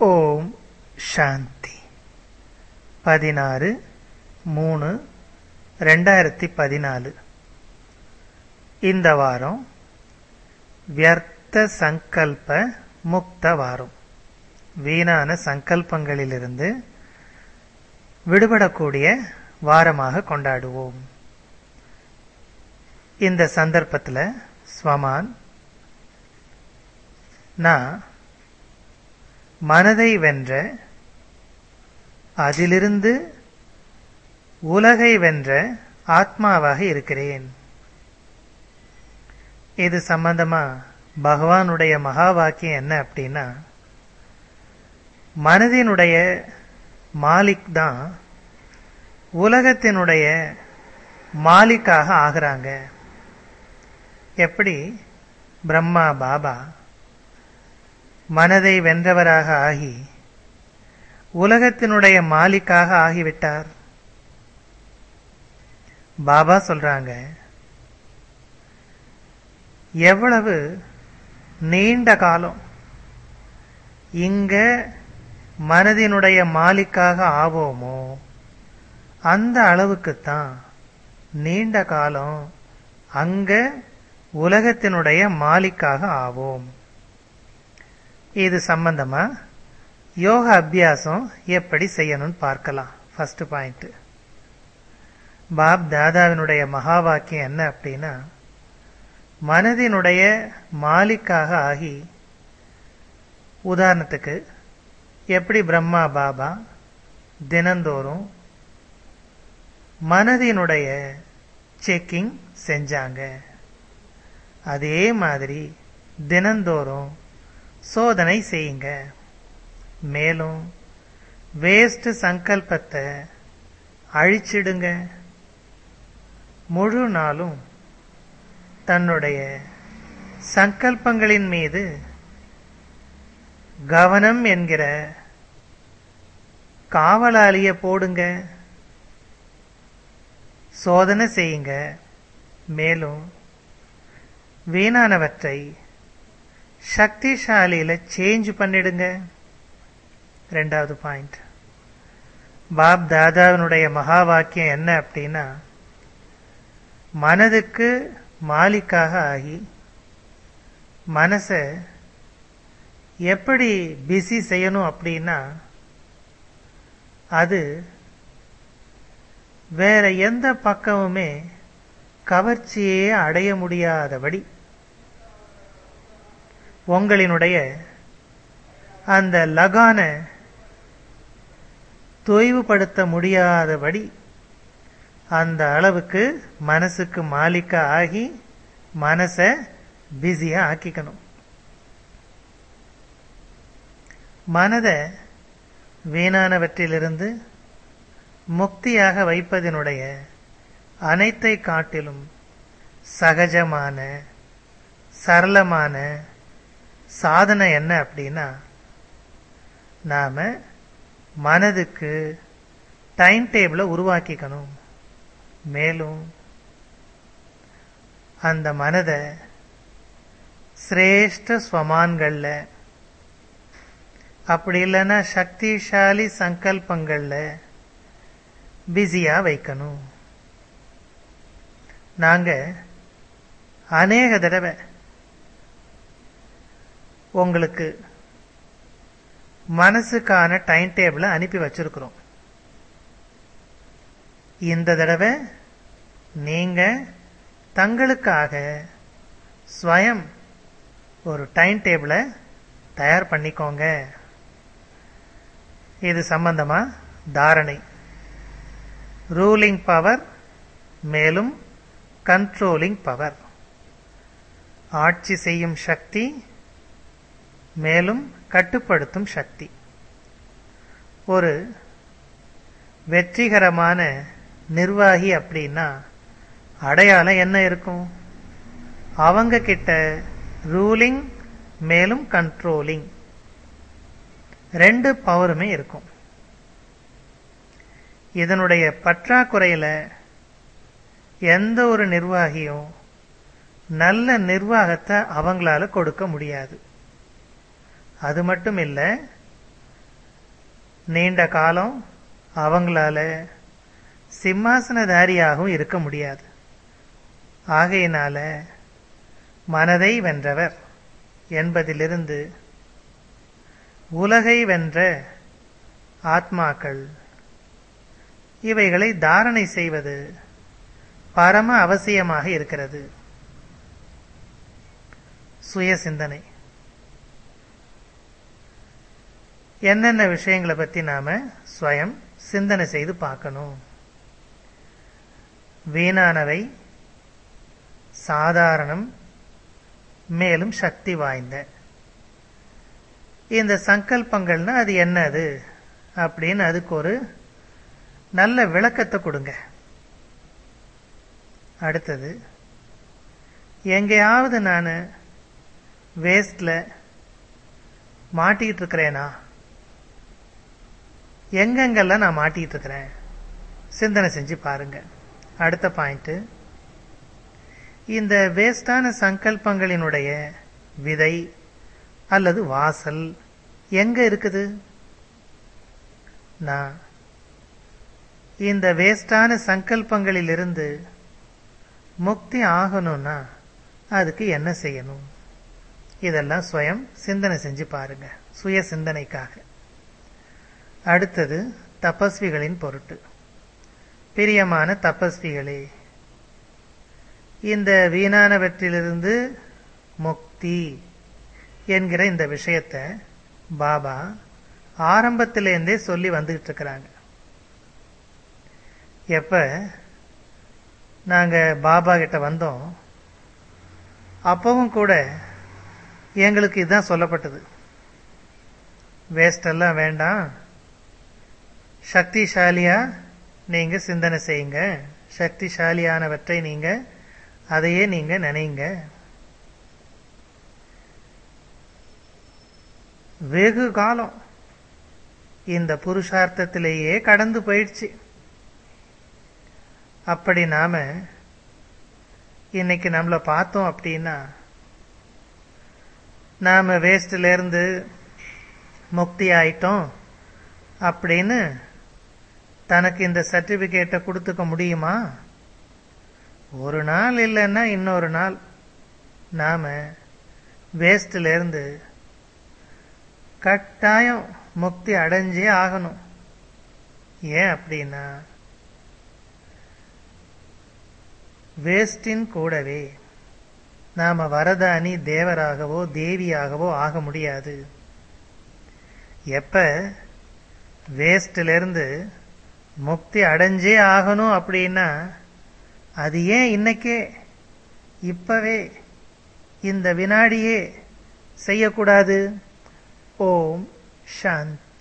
ஓம் சாந்தி பதினாறு மூணு ரெண்டாயிரத்தி பதினாலு இந்த வாரம் வியர்த்த சங்கல்ப முக்த வாரம் வீணான சங்கல்பங்களிலிருந்து விடுபடக்கூடிய வாரமாக கொண்டாடுவோம் இந்த சந்தர்ப்பத்தில் ஸ்வமான் நான் மனதை வென்ற அதிலிருந்து உலகை வென்ற ஆத்மாவாக இருக்கிறேன் இது சம்பந்தமா பகவானுடைய மகா வாக்கியம் என்ன அப்படின்னா மனதினுடைய மாலிக் தான் உலகத்தினுடைய மாலிக்காக ஆகிறாங்க எப்படி பிரம்மா பாபா மனதை வென்றவராக ஆகி உலகத்தினுடைய மாலிக்காக ஆகிவிட்டார் பாபா சொல்றாங்க எவ்வளவு நீண்ட காலம் இங்க மனதினுடைய மாலிக்காக ஆவோமோ அந்த அளவுக்குத்தான் நீண்ட காலம் அங்க உலகத்தினுடைய மாலிக்காக ஆவோம் இது சம்பந்தமா யோக அபியாசம் எப்படி செய்யணும்னு பார்க்கலாம் ஃபர்ஸ்ட் பாயிண்ட் பாப் தாதாவினுடைய மகா வாக்கியம் என்ன அப்படின்னா மனதினுடைய மாலிக்காக ஆகி உதாரணத்துக்கு எப்படி பிரம்மா பாபா தினந்தோறும் மனதினுடைய செக்கிங் செஞ்சாங்க அதே மாதிரி தினந்தோறும் சோதனை செய்யுங்க மேலும் வேஸ்ட் சங்கல்பத்தை அழிச்சிடுங்க முழு நாளும் தன்னுடைய சங்கல்பங்களின் மீது கவனம் என்கிற காவலாளிய போடுங்க சோதனை செய்யுங்க மேலும் வீணானவற்றை சக்திசாலியில சேஞ்ச் பண்ணிடுங்க ரெண்டாவது பாயிண்ட் பாப் தாதாவினுடைய மகா வாக்கியம் என்ன அப்படின்னா மனதுக்கு மாலிக்காக ஆகி மனச எப்படி பிஸி செய்யணும் அப்படின்னா அது வேற எந்த பக்கமுமே கவர்ச்சியே அடைய முடியாதபடி உங்களினுடைய அந்த லகான தொய்வுபடுத்த முடியாதபடி அந்த அளவுக்கு மனசுக்கு மாலிக்க ஆகி மனச பிஸியா ஆக்கிக்கணும் மனதை வீணானவற்றிலிருந்து முக்தியாக வைப்பதனுடைய அனைத்தை காட்டிலும் சகஜமான சரளமான சாதனை என்ன அப்படின்னா நாம மனதுக்கு டைம் டேபிளை உருவாக்கிக்கணும் மேலும் அந்த மனதை சிரேஷ்ட ஸ்வமான்கள்ல அப்படி இல்லைன்னா சக்திசாலி சங்கல்பங்கள்ல பிஸியா வைக்கணும் நாங்க அநேக தடவை உங்களுக்கு மனசுக்கான டைம் டேபிளை அனுப்பி வச்சிருக்கிறோம் இந்த தடவை நீங்க தங்களுக்காக ஸ்வயம் ஒரு டைம் டேபிளை தயார் பண்ணிக்கோங்க இது சம்பந்தமா தாரணை ரூலிங் பவர் மேலும் கண்ட்ரோலிங் பவர் ஆட்சி செய்யும் சக்தி மேலும் கட்டுப்படுத்தும் சக்தி ஒரு வெற்றிகரமான நிர்வாகி அப்படின்னா அடையாளம் என்ன இருக்கும் அவங்க கிட்ட ரூலிங் மேலும் கண்ட்ரோலிங் ரெண்டு பவருமே இருக்கும் இதனுடைய பற்றாக்குறையில எந்த ஒரு நிர்வாகியும் நல்ல நிர்வாகத்தை அவங்களால கொடுக்க முடியாது அது மட்டும் இல்ல நீண்ட காலம் அவங்களால சிம்மாசனதாரியாகவும் இருக்க முடியாது ஆகையினால மனதை வென்றவர் என்பதிலிருந்து உலகை வென்ற ஆத்மாக்கள் இவைகளை தாரணை செய்வது பரம அவசியமாக இருக்கிறது சுய சிந்தனை என்னென்ன விஷயங்களை பத்தி நாம ஸ்வயம் சிந்தனை செய்து பார்க்கணும் வீணானவை சாதாரணம் மேலும் சக்தி வாய்ந்த இந்த சங்கல்பங்கள்னா அது என்னது அப்படின்னு அதுக்கு ஒரு நல்ல விளக்கத்தை கொடுங்க அடுத்தது எங்கேயாவது நான் வேஸ்ட்ல மாட்டிக்கிட்டு இருக்கிறேனா எங்கெங்கெல்லாம் நான் மாட்டிக்கிட்டு இருக்கிறேன் சிந்தனை செஞ்சு பாருங்க அடுத்த பாயிண்ட் இந்த வேஸ்டான சங்கல்பங்களினுடைய விதை அல்லது வாசல் எங்க இருக்குது நான் இந்த வேஸ்டான சங்கல்பங்களிலிருந்து முக்தி ஆகணும்னா அதுக்கு என்ன செய்யணும் இதெல்லாம் சுயம் சிந்தனை செஞ்சு பாருங்க சுய சிந்தனைக்காக அடுத்தது தபஸ்விகளின் பொருட்டு பிரியமான தபஸ்விகளே இந்த வீணானவற்றிலிருந்து முக்தி என்கிற இந்த விஷயத்த பாபா ஆரம்பத்திலேருந்தே சொல்லி வந்துகிட்டு இருக்கிறாங்க எப்ப நாங்க பாபா கிட்ட வந்தோம் அப்பவும் கூட எங்களுக்கு இதுதான் சொல்லப்பட்டது வேஸ்ட் எல்லாம் வேண்டாம் சக்திசாலியா நீங்க சிந்தனை செய்யுங்க சக்திசாலியானவற்றை நீங்க அதையே நீங்க நினைங்க வெகு காலம் இந்த புருஷார்த்தத்திலேயே கடந்து போயிடுச்சு அப்படி நாம இன்னைக்கு நம்மள பார்த்தோம் அப்படின்னா நாம வேஸ்ட்ல இருந்து முக்தி ஆயிட்டோம் அப்படின்னு தனக்கு இந்த சர்டிபிகேட்டை கொடுத்துக்க முடியுமா ஒரு நாள் இல்லைன்னா இன்னொரு நாள் நாம வேஸ்ட்ல இருந்து கட்டாயம் முக்தி அடைஞ்சே ஆகணும் ஏன் அப்படின்னா வேஸ்டின் கூடவே நாம வரதானி தேவராகவோ தேவியாகவோ ஆக முடியாது எப்ப வேஸ்ட்ல இருந்து முக்தி அடைஞ்சே ஆகணும் அப்படின்னா அது ஏன் இன்னைக்கே இப்பவே இந்த வினாடியே செய்யக்கூடாது ஓம் சாந்தி